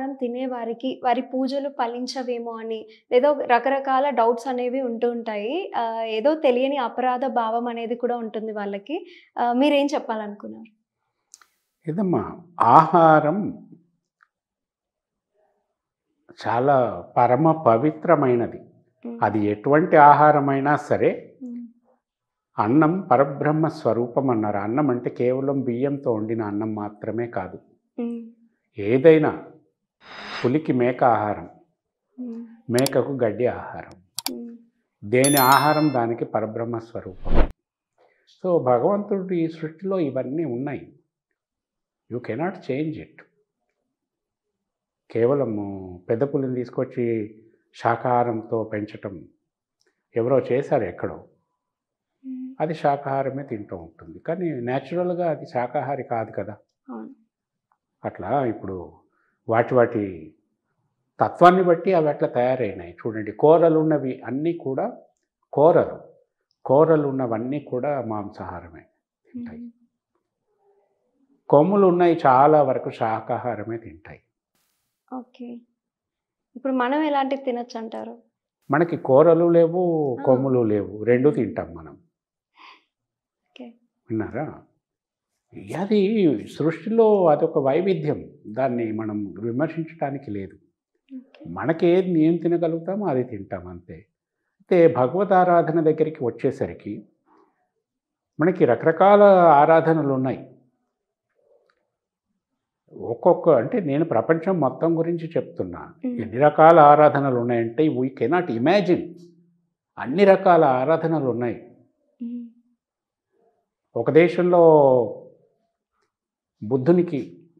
మాంసాహారం తినే వారికి వారి పూజలు ఫలించవేమో అని ఏదో రకరకాల డౌట్స్ అనేవి ఉంటూ ఉంటాయి ఆ, ఏదో తెలియని అపరాధ భావం అనేది కూడా ఉంటుంది వాళ్ళకి ఆ, మీరేం చెప్పాలనుకున్నారు ఇదమ్మా ఆహారం చాలా పరమ పవిత్రమైనది ఉమ్, అది ఎటువంటి ఆహారమైనా సరే ఉమ్, అన్నం పరబ్రహ్మ స్వరూపం అన్నారు అన్నం అంటే కేవలం బియ్యంతో వండిన అన్నం మాత్రమే కాదు ఉమ్, ఏదైనా పులికి మేక ఆహారం ఉమ్, మేకకు గడ్డి ఆహారం ఉమ్, దేని ఆహారం దానికి పరబ్రహ్మ స్వరూపం సో భగవంతుడు ఈ సృష్టిలో ఇవన్నీ ఉన్నాయి యూ కెనాట్ చేంజ్ ఇట్ కేవలము పెద్ద పులిని తీసుకొచ్చి శాకాహారంతో పెంచటం ఎవరో చేశారు ఎక్కడో ఉమ్, అది శాకాహారమే తింటూ ఉంటుంది కానీ న్యాచురల్గా అది శాకాహారి కాదు కదా అవును అట్లా ఇప్పుడు వాటి వాటి తత్వాన్ని బట్టి అవి అట్లా తయారైనాయి చూడండి కూరలు ఉన్నవి అన్నీ కూడా కూరలు కూరలు ఉన్నవన్నీ కూడా మాంసాహారమే తింటాయి ఉమ్, కొమ్ములు ఉన్నాయి చాలా వరకు శాకాహారమే తింటాయి ఓకే ఇప్పుడు మనం ఎలాంటివి తినొచ్చు అంటారు మనకి కూరలు లేవు కొమ్ములు లేవు రెండు తింటాం మనం ఓకే విన్నారా అది సృష్టిలో అదొక వైవిధ్యం దాన్ని మనం విమర్శించడానికి లేదు ఓకే మనకి ఏది ఏం తినగలుగుతామో అది తింటాం అంతే అయితే భగవద్ ఆరాధన దగ్గరికి వచ్చేసరికి మనకి రకరకాల ఆరాధనలు ఉన్నాయి ఒక్కొక్క అంటే నేను ప్రపంచం మొత్తం గురించి చెప్తున్నా Mm. ఎన్ని రకాల ఆరాధనలు ఉన్నాయంటే వీ కెనాట్ ఇమాజిన్ అన్ని రకాల ఆరాధనలు ఉన్నాయి ఉమ్, ఒక దేశంలో బుద్ధునికి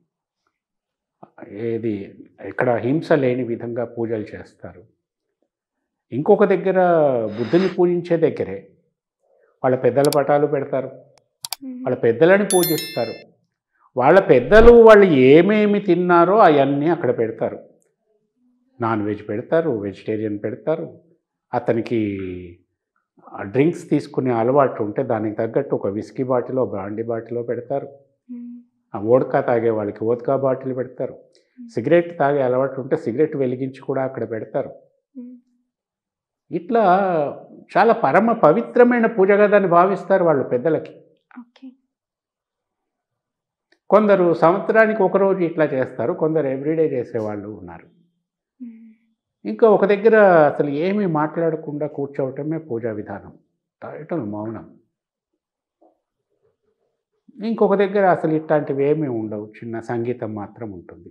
ఏది ఇక్కడ హింస లేని విధంగా పూజలు చేస్తారు ఇంకొక దగ్గర బుద్ధుని పూజించే దగ్గరే వాళ్ళ పెద్దల పటాలు పెడతారు ఉమ్, వాళ్ళ పెద్దలని పూజిస్తారు వాళ్ళ పెద్దలు వాళ్ళు ఏమేమి తిన్నారో అవన్నీ అక్కడ పెడతారు నాన్ వెజ్ పెడతారు వెజిటేరియన్ పెడతారు అతనికి డ్రింక్స్ తీసుకునే అలవాటు ఉంటే దానికి తగ్గట్టు ఒక విస్కీ బాటిలో బ్రాండీ బాటిలో పెడతారు ఉమ్, ఆ ఓడ్కా తాగే వాళ్ళకి ఓద్కా బాటిల్ పెడతారు సిగరెట్ తాగే అలవాటు ఉంటే సిగరెట్ వెలిగించి కూడా అక్కడ పెడతారు ఉమ్, ఇట్లా చాలా పరమ పవిత్రమైన పూజగా దాన్ని భావిస్తారు వాళ్ళు పెద్దలకి ఓకే కొందరు సంవత్సరానికి ఒక రోజు ఇట్లా చేస్తారు కొందరు ఎవ్రీడే చేసేవాళ్ళు ఉన్నారు ఉమ్, ఇంకా ఒక దగ్గర అసలు ఏమీ మాట్లాడకుండా కూర్చోవటమే పూజా విధానం టోటల్ మౌనం ఇంకొక దగ్గర అసలు ఇట్లాంటివి ఏమీ ఉండవు చిన్న సంగీతం మాత్రం ఉంటుంది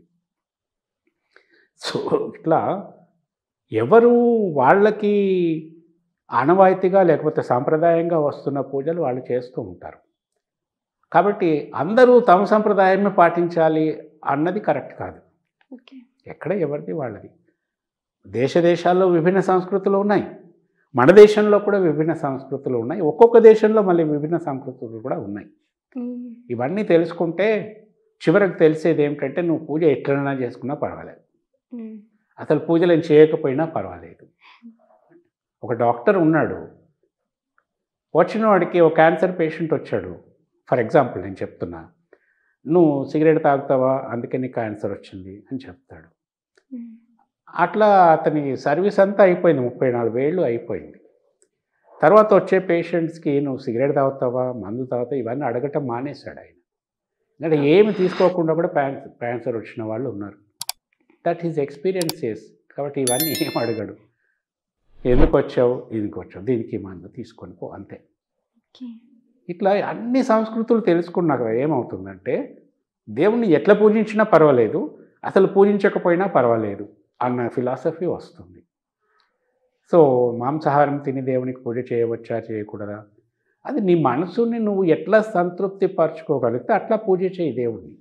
సో ఇట్లా ఎవరు వాళ్ళకి ఆనవాయితీగా లేకపోతే సాంప్రదాయంగా వస్తున్న పూజలు వాళ్ళు చేస్తూ ఉంటారు కాబట్టి అందరూ తమ సంప్రదాయమే పాటించాలి అన్నది కరెక్ట్ కాదు ఓకే ఎక్కడ ఎవరిది వాళ్ళది దేశ దేశాల్లో విభిన్న సంస్కృతులు ఉన్నాయి మన దేశంలో కూడా విభిన్న సంస్కృతులు ఉన్నాయి ఒక్కొక్క దేశంలో మళ్ళీ విభిన్న సంస్కృతులు కూడా ఉన్నాయి ఉమ్, ఇవన్నీ తెలుసుకుంటే చివరికి తెలిసేది ఏమిటంటే నువ్వు పూజ ఎట్లైనా చేసుకున్నా పర్వాలేదు ఉమ్, అసలు పూజలు ఏం చేయకపోయినా పర్వాలేదు ఒక డాక్టర్ ఉన్నాడు వచ్చిన వాడికి ఒక క్యాన్సర్ పేషెంట్ వచ్చాడు ఫర్ ఎగ్జాంపుల్ నేను చెప్తున్నా నువ్వు సిగరెట్ తాగుతావా అందుకే నీకు క్యాన్సర్ వచ్చింది అని చెప్తాడు ఉమ్, అట్లా అతని సర్వీస్ అంతా అయిపోయింది ముప్పై నాలుగు వేళ్ళు అయిపోయింది తర్వాత వచ్చే పేషెంట్స్కి నువ్వు సిగరెట్ తాగుతావా మందు తాగుతావా ఇవన్నీ అడగటం మానేశాడు ఆయన అంటే ఏమి తీసుకోకుండా కూడా క్యాన్సర్ క్యాన్సర్ వచ్చిన వాళ్ళు ఉన్నారు దట్ ఈజ్ ఎక్స్పీరియన్సెస్ కాబట్టి ఇవన్నీ ఏం అడగడు ఎందుకు వచ్చావు దీనికి వచ్చావు దీనికి మందు తీసుకొని పో అంతే ఓకే ఇట్లా అన్ని సంస్కృతులు తెలుసుకున్నాక ఏమవుతుందంటే దేవుణ్ణి ఎట్లా పూజించినా పర్వాలేదు అసలు పూజించకపోయినా పర్వాలేదు అన్న ఫిలాసఫీ వస్తుంది సో మాంసాహారం తిని దేవునికి పూజ చేయవచ్చా చేయకూడదా అది నీ మనసుని నువ్వు ఎట్లా సంతృప్తి పరచుకోగలిగితే అట్లా పూజ చేయి దేవుణ్ణి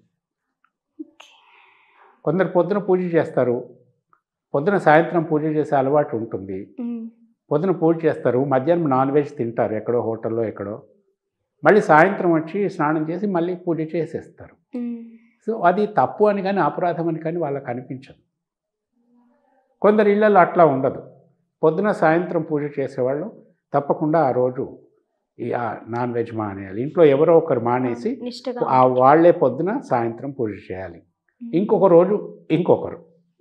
కొందరు పొద్దున పూజ చేస్తారు పొద్దున సాయంత్రం పూజ చేసే అలవాటు ఉంటుంది ఉమ్, పొద్దున పూజ చేస్తారు మధ్యాహ్నం నాన్ వెజ్ తింటారు ఎక్కడో హోటల్లో ఎక్కడో మళ్ళీ సాయంత్రం వచ్చి స్నానం చేసి మళ్ళీ పూజ చేసేస్తారు ఉమ్, సో అది తప్పు అని కానీ అపరాధం అని కానీ వాళ్ళకి అనిపించదు కొందరు ఇళ్ళల్లో అట్లా ఉండదు పొద్దున సాయంత్రం పూజ చేసేవాళ్ళు తప్పకుండా ఆ రోజు ఈ ఆ నాన్ వెజ్ మానేయాలి ఇంట్లో ఎవరో ఒకరు మానేసి నిష్టగా ఆ వాళ్ళే పొద్దున సాయంత్రం పూజ చేయాలి ఇంకొక రోజు ఇంకొకరు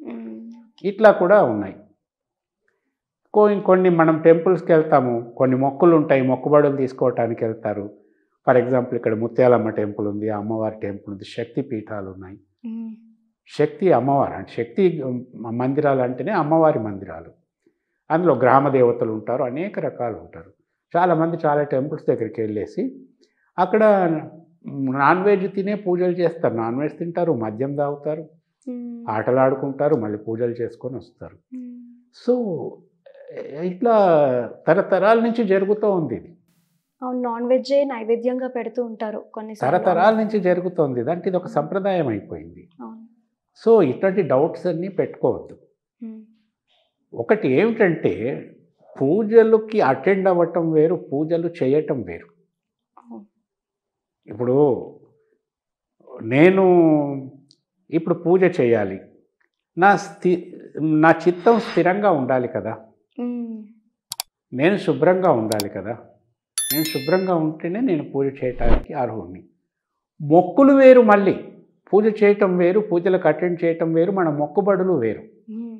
ఇట్లా కూడా ఉన్నాయి కో- కొన్ని మనం టెంపుల్స్కి వెళ్తాము కొన్ని మొక్కులు ఉంటాయి మొక్కుబడులు తీసుకోవటానికి వెళ్తారు ఫర్ ఎగ్జాంపుల్ ఇక్కడ ముత్యాలమ్మ టెంపుల్ ఉంది అమ్మవారి టెంపుల్ ఉంది శక్తి పీఠాలు ఉన్నాయి ఉమ్, శక్తి అమ్మవారు అంటే శక్తి మ- మందిరాలు అంటేనే అమ్మవారి మందిరాలు అందులో గ్రామ దేవతలు ఉంటారు అనేక రకాలు ఉంటారు చాలామంది చాలా టెంపుల్స్ దగ్గరికి వెళ్ళేసి అక్కడ నాన్ వెజ్ తినే పూజలు చేస్తారు నాన్ వెజ్ తింటారు మద్యం తాగుతారు ఉమ్, ఆటలు ఆడుకుంటారు మళ్ళీ పూజలు చేసుకొని వస్తారు ఉమ్. సో ఇట్లా తరతరాల నుంచి జరుగుతూ ఉంది ఇది అవును నాన్ వెజ్జే నైవేద్యంగా పెడుతూ ఉంటారు కొన్ని తరతరాల నుంచి జరుగుతోంది దాంట్లో ఇది ఒక సంప్రదాయం అయిపోయింది అవును సో ఇట్లాంటి డౌట్స్ అన్నీ పెట్టుకోవద్దు ఉమ్, ఒకటి ఏమిటంటే పూజలకి అటెండ్ అవ్వటం వేరు పూజలు చేయటం వేరు అవును. ఇప్పుడు నేను ఇప్పుడు పూజ చేయాలి నా స్థి నా చిత్తం స్థిరంగా ఉండాలి కదా ఉమ్, నేను శుభ్రంగా ఉండాలి కదా నేను శుభ్రంగా ఉంటేనే నేను పూజ చేయటానికి అర్హుడిని మొక్కులు వేరు మళ్ళీ పూజ చేయటం వేరు పూజలకు అటెండ్ చేయటం వేరు మన మొక్కుబడులు వేరు ఉమ్,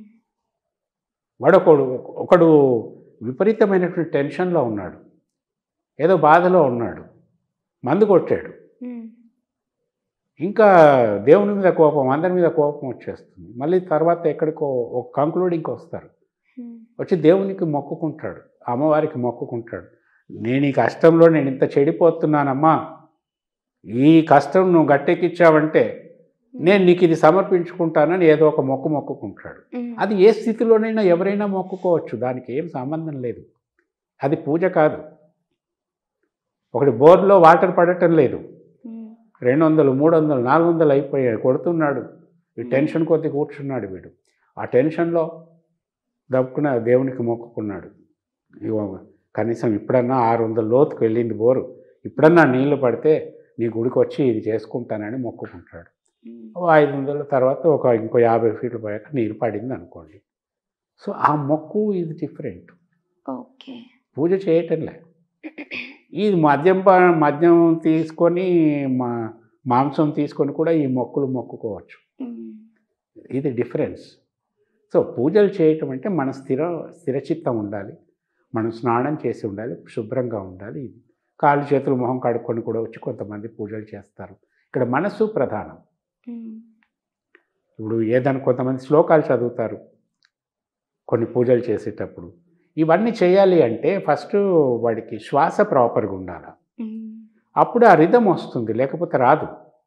వాడొకడు ఒకడు విపరీతమైనటువంటి టెన్షన్లో ఉన్నాడు ఏదో బాధలో ఉన్నాడు మందు కొట్టాడు ఉమ్, ఇంకా దేవుని మీద కోపం అందరి మీద కోపం వచ్చేస్తుంది మళ్ళీ తర్వాత ఎక్కడికో ఒక కంక్లూడింగ్కి వస్తారు ఉమ్, వచ్చి దేవునికి మొక్కుకుంటాడు అమ్మవారికి మొక్కుకుంటాడు నేను ఈ కష్టంలో నేను ఇంత చెడిపోతున్నానమ్మా ఈ కష్టం నువ్వు గట్టెక్కిచ్చావంటే నేను నీకు ఇది సమర్పించుకుంటానని ఏదో ఒక మొక్కు మొక్కుకుంటాడు ఉమ్, అది ఏ స్థితిలోనైనా ఎవరైనా మొక్కుకోవచ్చు దానికి ఏం సంబంధం లేదు అది పూజ కాదు ఒకటి బోర్లో వాటర్ పడటం లేదు ఉమ్, రెండు వందలు మూడు వందలు నాలుగు వందలు అయిపోయాయి కొడుతున్నాడు ఈ టెన్షన్ కొద్ది కూర్చున్నాడు వీడు ఆ టెన్షన్లో దప్పుకున్న దేవునికి మొక్కుకున్నాడు ఇగో కనీసం ఇప్పుడన్నా ఆరు వందల లోతుకు వెళ్ళింది బోరు ఇప్పుడన్నా నీళ్లు పడితే నీ గుడికి వచ్చి ఇది చేసుకుంటానని మొక్కుకుంటాడు ఉమ్, ఓ ఐదు వందల తర్వాత ఒక ఇంకో యాభై ఫీట్లు పోయాక నీరు పడింది అనుకోండి సో ఆ మొక్కు ఇది డిఫరెంట్ ఓకే పూజ చేయటంలే ఈ మద్యం పా- మద్యం తీసుకొని మా మాంసం తీసుకొని కూడా ఈ మొక్కులు మొక్కుకోవచ్చు ఉమ్, ఇది డిఫరెన్స్ సో పూజలు చేయటం అంటే మన స్థిర స్థిరచిత్తం ఉండాలి మనం స్నానం చేసి ఉండాలి శుభ్రంగా ఉండాలి ఇది కాళ్ళు చేతులు మొహం కడుక్కొని కూడా వచ్చి కొంతమంది పూజలు చేస్తారు ఇక్కడ మనస్సు ప్రధానం ఉమ్, ఇప్పుడు ఏదైనా కొంతమంది శ్లోకాలు చదువుతారు కొన్ని పూజలు చేసేటప్పుడు ఇవన్నీ చేయాలి అంటే ఫస్ట్ వాడికి శ్వాస ప్రాపర్గా ఉండాలి ఉమ్, అప్పుడు ఆ రిధం వస్తుంది లేకపోతే రాదు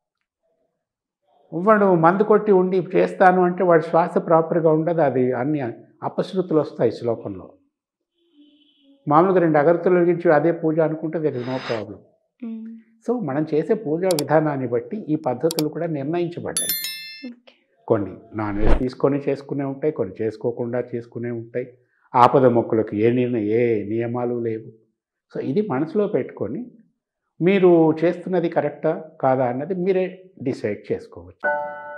వాడు మందు కొట్టి ఉండి చేస్తాను అంటే వాడి శ్వాస ప్రాపర్గా ఉండదు అది అన్ని అపశృతులు వస్తాయి శ్లోకంలో మామూలుగా రెండు అగరత్తుల గురించి అదే పూజ అనుకుంటే there is no problem um, so మనం చేసే పూజా విధానాన్ని బట్టి ఈ పద్ధతులు కూడా నిర్ణయించబడ్డాయి ఓకే కొన్ని నాన్ వెజ్ తీసుకొని చేసుకునే ఉంటాయి కొన్ని చేసుకోకుండా చేసుకునే ఉంటాయి ఆపద మొక్కులకు ఏ నిర్ణయం ఏ నియమాలు లేవు సో ఇది మనసులో పెట్టుకొని మీరు చేస్తున్నది కరెక్టా కాదా అన్నది మీరే డిసైడ్ చేసుకోవచ్చు